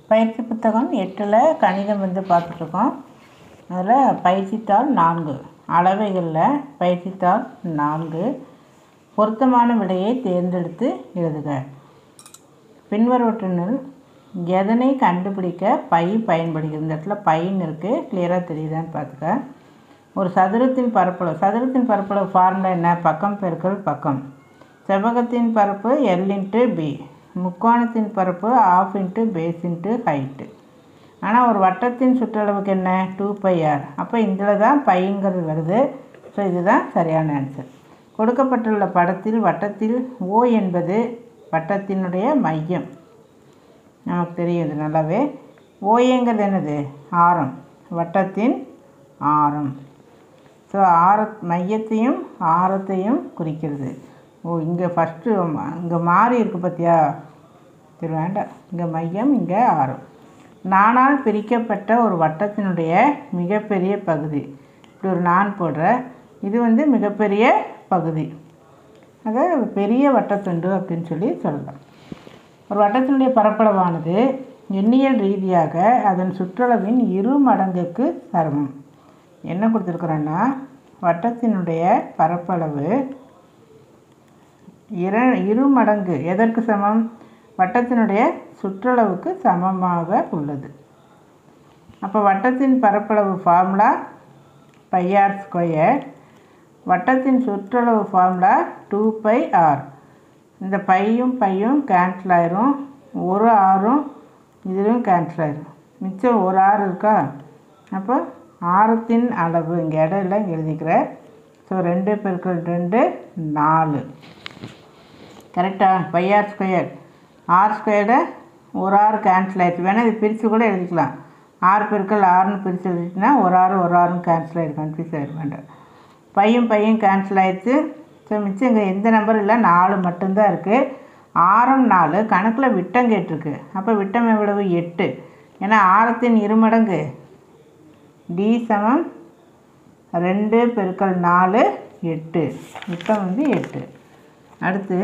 பயிற்சி புத்தகம் எட்டில் கணிதம் வந்து பார்த்துட்ருக்கோம் அதில் பயிற்சித்தாள் நான்கு அளவைகளில் பயிற்சித்தாள் நான்கு பொருத்தமான விடையை தேர்ந்தெடுத்து எழுதுக பின்வருவற்றினுள் எதனை கண்டுபிடிக்க பை பயன்படுகிறது இந்த இடத்துல பைன்னு இருக்குது கிளியராக தெரியுதான்னு பார்த்துக்க ஒரு சதுரத்தின் பரப்பளவு சதுரத்தின் பரப்பளவு ஃபார்முலா என்ன பக்கம் பெருக்கல் பக்கம் செவ்வகத்தின் பரப்பு எல் இன்ட்டு பி முக்கோணத்தின் பரப்பு half into base into height ஆனால் ஒரு வட்டத்தின் சுற்றளவுக்கு என்ன டூ பை ஆர் அப்போ இதில் தான் பைங்கிறது வருது ஸோ இதுதான் சரியான ஆன்சர் கொடுக்கப்பட்டுள்ள படத்தில் வட்டத்தில் ஓ என்பது வட்டத்தினுடைய மையம் நமக்கு தெரியும் இது நல்லாவே ஓஏங்கிறது என்னது ஆரம் வட்டத்தின் ஆரம் ஸோ ஆர மையத்தையும் ஆரத்தையும் குறிக்கிறது ஓ இங்கே ஃபஸ்ட்டு இங்கே மாறி இருக்குது பார்த்தியா சரி வேண்டாம் இங்கே மையம் இங்கே ஆரம் நானால் பிரிக்கப்பட்ட ஒரு வட்டத்தினுடைய மிகப்பெரிய பகுதி இப்படி ஒரு நான் போடுற இது வந்து மிகப்பெரிய பகுதி அதை பெரிய வட்டத்துண்டு அப்படின்னு சொல்லி சொல்லலாம் ஒரு வட்டத்தினுடைய பரப்பளவானது எண்ணியல் ரீதியாக அதன் சுற்றளவின் இரு மடங்குக்கு சமம் என்ன கொடுத்துருக்குறோன்னா வட்டத்தினுடைய பரப்பளவு இர இரு மடங்கு எதற்கு சமம் வட்டத்தினுடைய சுற்றளவுக்கு சமமாக உள்ளது அப்போ வட்டத்தின் பரப்பளவு ஃபார்முலா பைஆர் ஸ்கொயர் வட்டத்தின் சுற்றளவு ஃபார்முலா டூ பை ஆர் இந்த பையும் பையும் கேன்சல் ஆயிரும் ஒரு ஆறும் இதுவும் கேன்சல் ஆயிரும் மிச்சம் ஒரு ஆறு இருக்கா அப்போ ஆரத்தின் அளவு இங்கே இடையில இங்கே எழுதிக்கிறேன் ஸோ ரெண்டு பெருக்கள் ரெண்டு நாலு கரெக்டா பை ஆர் ஸ்கொயர் ஆர் ஸ்கொயர்டை ஒரு ஆறு கேன்சல் ஆயிடுச்சு வேணால் இது பிரித்து கூட எழுதிக்கலாம் ஆறு பெருக்கள் ஆறுன்னு பிரித்து எழுதிட்டுனா ஒரு ஆறு ஒரு ஆறும் கேன்சல் ஆகிடும் கன்ஃபியூஸ் ஆகிட வேண்டாம் பையும் பையும் கேன்சல் ஆயிடுச்சு ஸோ மிச்சம் இங்கே எந்த நம்பரும் இல்லை நாலு மட்டும்தான் இருக்குது ஆரம் நாலு கணக்கில் விட்டம் கேட்டிருக்கு அப்போ விட்டம் எவ்வளவு எட்டு ஏன்னா ஆரத்தின் இருமடங்கு டி சமம் ரெண்டு பெருக்கல் நாலு எட்டு விட்டம் வந்து எட்டு அடுத்து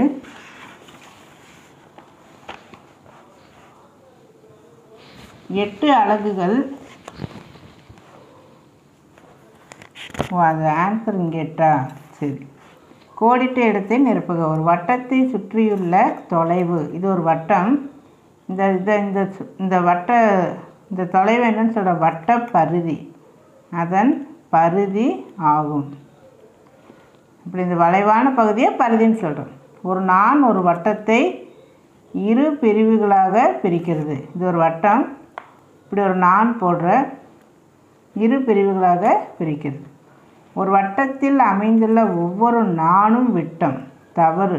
எட்டு அலகுகள் ஓ அது ஆன்சர் இங்கே எட்டா சரி கோடிட்ட இடத்தை நிரப்புக ஒரு வட்டத்தை சுற்றியுள்ள தொலைவு இது ஒரு வட்டம் இந்த இதை இந்த சு- இந்த வட்ட இந்த தொலைவு என்னன்னு சொல்கிற வட்ட பரிதி அதன் பரிதி ஆகும் இப்படி இந்த வளைவான பகுதியை பரிதின்னு சொல்கிறோம் ஒரு நான் ஒரு வட்டத்தை இரு பிரிவுகளாக பிரிக்கிறது இது ஒரு வட்டம் இப்படி ஒரு நான் போடுற இரு பிரிவுகளாக பிரிக்கிறது ஒரு வட்டத்தில் அமைந்துள்ள ஒவ்வொரு நானும் விட்டம் தவறு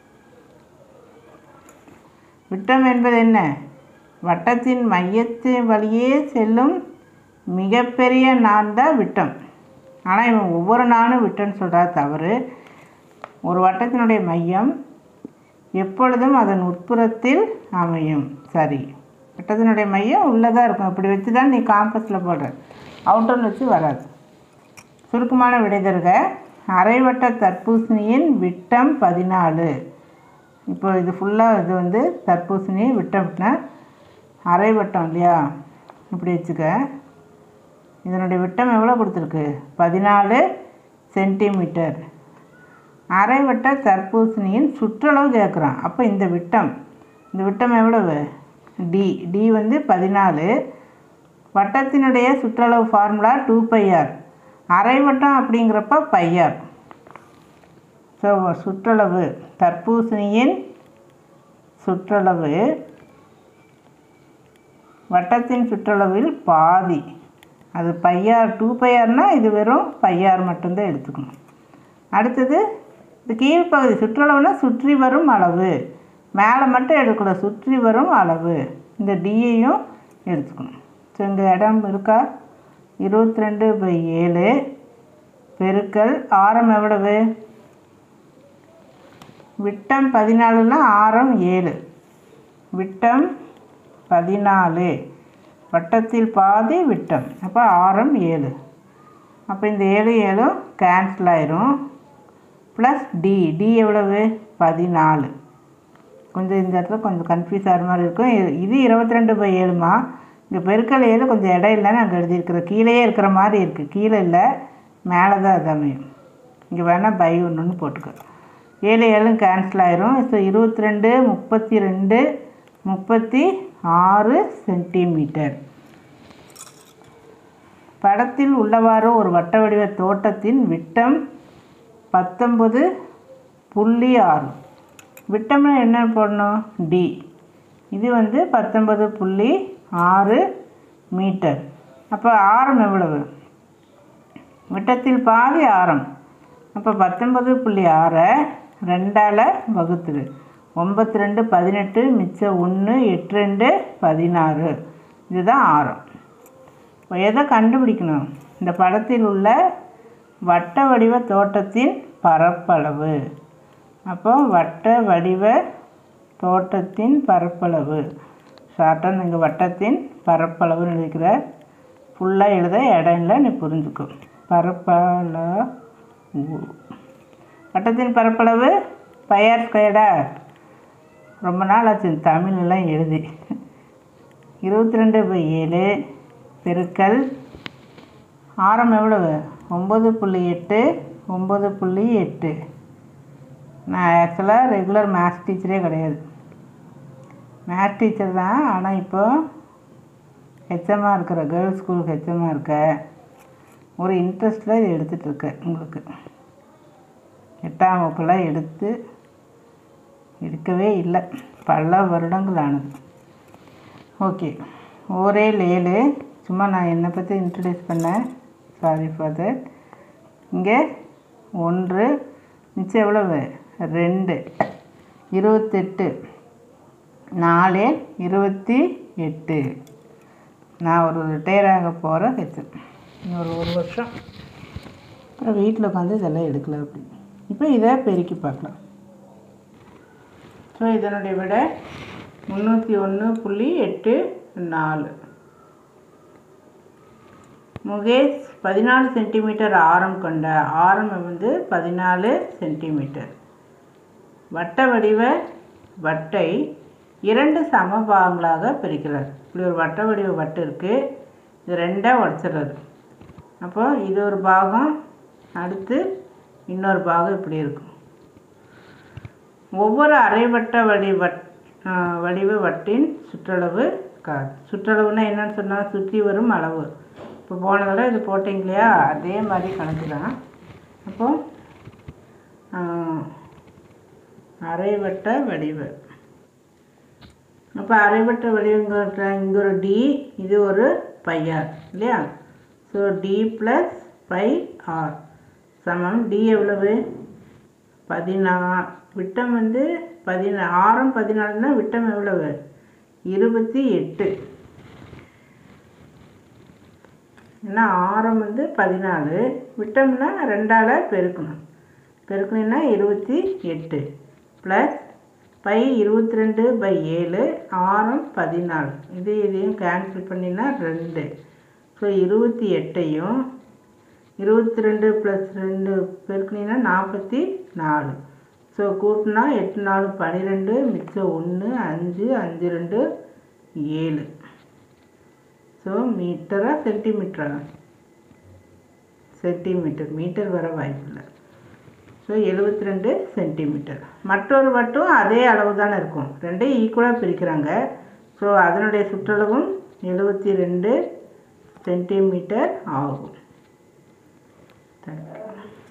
விட்டம் என்பது என்ன வட்டத்தின் மையத்தின் வழியே செல்லும் மிகப்பெரிய நான் தான் விட்டம் ஆனால் இவன் ஒவ்வொரு நானும் விட்டம்னு சொல்கிறா தவறு ஒரு வட்டத்தினுடைய மையம் எப்பொழுதும் அதன் உட்புறத்தில் அமையும் சரி வட்டத்தினுடைய மையம் உள்ளதாக இருக்கும் இப்படி வச்சு தான் நீ காம்பஸில் போடுற அவுட்டர்னு வச்சு வராது சுருக்கமான விடை தருக அரைவட்ட தர்பூசணியின் விட்டம் பதினாலு இப்போ இது ஃபுல்லாக இது வந்து தர்பூசணி விட்டம்னா அரைவட்டம் இல்லையா இப்படி வச்சுக்க இதனுடைய விட்டம் எவ்வளோ கொடுத்துருக்கு பதினாலு சென்டிமீட்டர் அரைவட்ட தர்பூசணியின் சுற்றளவு கேட்குறான் அப்போ இந்த விட்டம் இந்த விட்டம் எவ்வளவு டி டி வந்து பதினாலு வட்டத்தினுடைய சுற்றளவு ஃபார்முலா டூ பைஆர் அரைவட்டம் அப்படிங்கிறப்ப பைஆர் ஸோ சுற்றளவு தர்பூசணியின் சுற்றளவு வட்டத்தின் சுற்றளவில் பாதி அது பையார் டூ பையார்னால் இது வெறும் பையார் மட்டும்தான் எடுத்துக்கணும் அடுத்தது இது கீழ்ப்பகுதி சுற்றளவுனா சுற்றி வரும் அளவு மேலே மட்டும் எடுக்கக்கூடாது சுற்றி வரும் அளவு இந்த டியையும் எடுத்துக்கணும் ஸோ இந்த இடம் இருக்கா இருபத்தி ரெண்டு பை ஏழு பெருக்கல் ஆரம் எவ்வளவு விட்டம் பதினாலுனா ஆரம் ஏழு விட்டம் பதினாலு வட்டத்தில் பாதி விட்டம் அப்போ ஆரம் ஏழு அப்போ இந்த ஏழு ஏழும் கேன்சல் ஆயிரும் ப்ளஸ் டி டி எவ்வளவு பதினாலு கொஞ்சம் இந்த இடத்துல கொஞ்சம் கன்ஃபியூஸ் ஆகிற மாதிரி இருக்கும் இது- இது இருபத்தி ரெண்டு பை ஏழுமா இங்கே பெருக்கல் ஏழு கொஞ்சம் இடம் இல்லைன்னு அங்கே எழுதியிருக்கிறோம் கீழேயே இருக்கிற மாதிரி இருக்குது கீழே இல்லை மேலே தான் அது அமையும் இங்கே வேணால் பை ஒன்றுன்னு போட்டுக்கோ ஏழு ஏழும் கேன்சல் ஆயிரும் ஸோ இருபத்தி ரெண்டு முப்பத்தி ரெண்டு முப்பத்தி ஆறு சென்டிமீட்டர் படத்தில் உள்ளவாறு ஒரு வட்ட வடிவ தோட்டத்தின் விட்டம் பத்தொம்பது புள்ளி ஆறு விட்டம்னா என்ன போடணும் டி இது வந்து பத்தொன்பது புள்ளி ஆறு மீட்டர் அப்போ ஆரம் எவ்வளவு விட்டத்தில் பாதி ஆரம் அப்போ பத்தொன்பது புள்ளி ஆறை ரெண்டால் வகுத்துரு ஒம்பத்தி ரெண்டு பதினெட்டு மிச்சம் ஒன்று எட்டு ரெண்டு பதினாறு இதுதான் ஆரம் இப்போ எதை கண்டுபிடிக்கணும் இந்த படத்தில் உள்ள வட்ட வடிவ தோட்டத்தின் பரப்பளவு அப்போ வட்ட வடிவ தோட்டத்தின் பரப்பளவு ஷார்ட்டாக இங்கே வட்டத்தின் பரப்பளவுன்னு எழுதிக்கிற ஃபுல்லாக எழுத இடம் இல்லை நீ புரிஞ்சுக்கோ பரப்பளவு வட்டத்தின் பரப்பளவு பையார் ஸ்கொயர்டா ரொம்ப நாள் ஆச்சு தமிழ்லாம் எழுதி இருபத்தி ரெண்டு பை ஏழு பெருக்கல் ஆரம் எவ்வளவு ஒம்பது புள்ளி எட்டு ஒம்பது புள்ளி எட்டு நான் ஆக்சுவலாக ரெகுலர் மேத்ஸ் டீச்சரே கிடையாது மேத்ஸ் டீச்சர் தான் ஆனால் இப்போ ஹெச்எம்மாக இருக்கிற கேர்ள்ஸ் ஸ்கூலுக்கு ஹெச்எம்மாக இருக்க ஒரு இன்ட்ரெஸ்ட்டில் இது எடுத்துகிட்டு இருக்கேன் உங்களுக்கு எட்டாம் வகுப்புலாம் எடுத்து எடுக்கவே இல்லை பல வருடங்கள் ஆனது ஓகே ஒரே ஏழு சும்மா நான் என்னை பற்றி இன்ட்ரடியூஸ் பண்ணேன் சாரி ஃபார் தட் இங்கே ஒன்று மிச்சம் எவ்வளவு ரெண்டு இருபத்தெட்டு நாலு இருபத்தி எட்டு நான் ஒரு ரிட்டையர் ஆக போகிற ஹெச்எம் இன்னொரு ஒரு வருஷம் அப்புறம் வீட்டில் உட்காந்து இதெல்லாம் எடுக்கல அப்படி இப்போ இதை பெருக்கி பார்க்கலாம் ஸோ இதனுடைய விட முந்நூற்றி ஒன்று புள்ளி எட்டு நாலு முகேஷ் பதினாலு சென்டிமீட்டர் ஆரம் கொண்ட ஆரம் வந்து பதினாலு சென்டிமீட்டர் வட்ட வடிவ வட்டை இரண்டு சம பாகங்களாக பிரிக்கிறார் இப்படி ஒரு வட்ட வடிவ வட்டு இருக்குது இது ரெண்டாக உடச்சிடுறது அப்போ இது ஒரு பாகம் அடுத்து இன்னொரு பாகம் இப்படி இருக்கும் ஒவ்வொரு அரைவட்ட வடி வட் ஆ, வடிவ வட்டின் சுற்றளவு கா சுற்றளவுன்னா என்னன்னு சொன்னால் சுற்றி வரும் அளவு இப்போ போன தடவை இது போட்டிங்க இல்லையா அதே மாதிரி கணக்கு தான் அப்போ ஆ, அரைவட்ட வடிவ அப்போ அரைவட்ட வடிவங்கிற இங்கே ஒரு டி இது ஒரு பையார் இல்லையா so D plus pi R சமம் டி எவ்வளவு பதினா விட்டம் வந்து பதினா ஆரம் பதினாலுனா விட்டம் எவ்வளவு இருபத்தி எட்டு ஏன்னா ஆரம் வந்து பதினாலு விட்டம்னா ரெண்டால் பெருக்கணும் பெருக்கணும்னா இருபத்தி எட்டு ப்ளஸ் பை இருபத்தி ரெண்டு பை ஏழு ஆரம் பதினாலு இது இதையும் கேன்சல் பண்ணினா ரெண்டு ஸோ இருபத்தி எட்டையும் இருபத்தி ரெண்டு ப்ளஸ் ரெண்டு பெருக்குனீங்கன்னா நாற்பத்தி நாலு ஸோ கூட்டினா எட்டு நாலு பன்னிரெண்டு மிச்சம் ஒன்று அஞ்சு அஞ்சு ரெண்டு ஏழு ஸோ மீட்டரா சென்டிமீட்டரா சென்டிமீட்டர் மீட்டர் வர வாய்ப்பில்லை ஸோ எழுபத்தி ரெண்டு சென்டிமீட்டர் மற்றொரு வட்டும் அதே அளவு தானே இருக்கும் ரெண்டையும் ஈக்குவலாக பிரிக்கிறாங்க ஸோ அதனுடைய சுற்றளவும் எழுபத்தி ரெண்டு சென்டிமீட்டர் ஆகும் Thank you.